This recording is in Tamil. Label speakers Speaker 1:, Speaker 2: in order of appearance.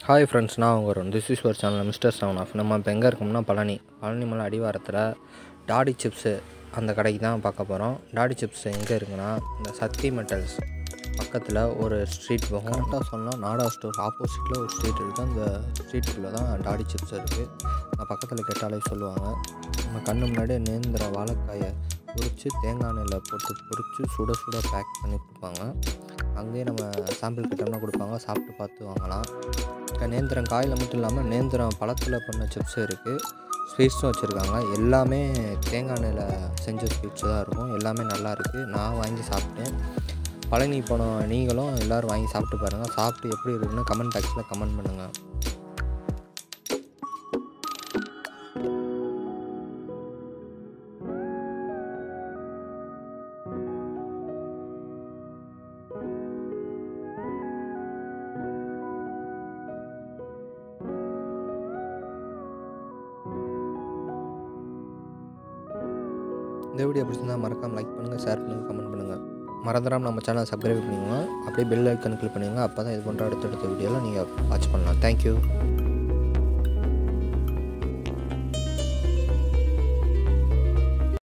Speaker 1: ஹாய் ஃப்ரெண்ட்ஸ் நான் உங்கள் வரும் திஸ் இஸ் ஒரு சேனல் மிஸ்டர் செவன் ஆஃப் நம்ம இப்போ எங்கே இருக்கோம்னா பழனி பழனி மலை அடிவாரத்தில் டாடி சிப்ஸு அந்த கடைக்கு தான் பார்க்க போகிறோம் டாடி சிப்ஸ் எங்கே இருக்குன்னா இந்த சக்தி மெட்டல்ஸ் பக்கத்தில் ஒரு ஸ்ட்ரீட் போகும் கரெக்டாக சொன்னால் நாடா ஸ்டோர் ஆப்போசிட்டில் ஒரு ஸ்ட்ரீட் இருக்குது அந்த ஸ்ட்ரீட்டுக்குள்ளே தான் டாடி சிப்ஸ் இருக்குது நான் பக்கத்தில் கேட்டாலே சொல்லுவாங்க நம்ம கண்ணு முன்னாடி நேந்திர வாழைக்காயை பொரித்து தேங்காய் எண்ணெயில் போட்டு பொரித்து சுட சுட பேக் பண்ணி கொடுப்பாங்க அங்கேயே நம்ம சாம்பிள் கிட்டோம்னா கொடுப்பாங்க சாப்பிட்டு பார்த்து வாங்கலாம் இப்போ நேந்திரம் காயில் மட்டும் இல்லாமல் நேந்திரம் பழத்தில் பண்ண சிப்ஸும் இருக்குது ஸ்வீட்ஸும் வச்சுருக்காங்க எல்லாமே தேங்காய் எண்ணெயில் செஞ்ச ஸ்வீட்ஸ் தான் இருக்கும் எல்லாமே நல்லா இருக்குது நான் வாங்கி சாப்பிட்டேன் பழனி போன நீங்களும் எல்லோரும் வாங்கி சாப்பிட்டு பாருங்கள் சாப்பிட்டு எப்படி இருக்குன்னு கமெண்ட் பாக்ஸில் கமெண்ட் பண்ணுங்கள் இந்த வீடியோ பிடிச்சிருந்தா மறக்காமல் லைக் பண்ணுங்கள் ஷேர் பண்ணுங்கள் கமெண்ட் பண்ணுங்கள் மறந்துடாமல் நம்ம சேனலை சப்ஸ்கிரைப் பண்ணிக்கோங்க அப்படியே பெல் ஐக்கன் கிளிக் பண்ணிக்கோங்க அப்போ தான் இது போன்ற அடுத்தடுத்த வீடியோவில் நீங்கள் வாட்ச் பண்ணலாம் தேங்க்யூ